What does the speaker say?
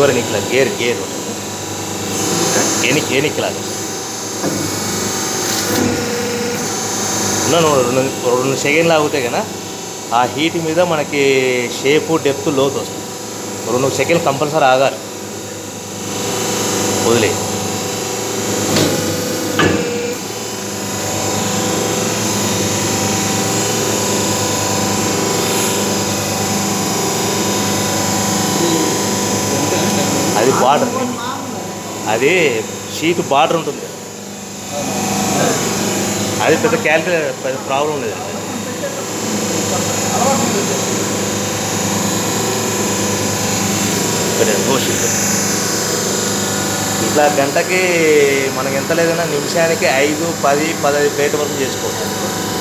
liver నిక్ల gear gear ఎనికి ఎనిక్లాగా ఉన్నాను రెండు రెండు సెకండ్లు ఆగితే కదా ఆ హీట్ మీద మనకి షేపు డెప్త్ లోతు వస్తుంది రెండు సెకండ్లు కంపల్సరీ ఆగాలి వదిలే అది బార్డర్ అది షీట్ బార్డర్ ఉంటుంది అది పెద్ద క్యాలిక్యులేటర్ పెద్ద ప్రాబ్లం లేదు పెట్టండి, ఓ షీట్ ఇట్లా గంటకి మనకి ఎంత లేదన్నా నిమిషానికి ఐదు పది పదహైదు ప్లేట్ వరకు చేసుకోవచ్చు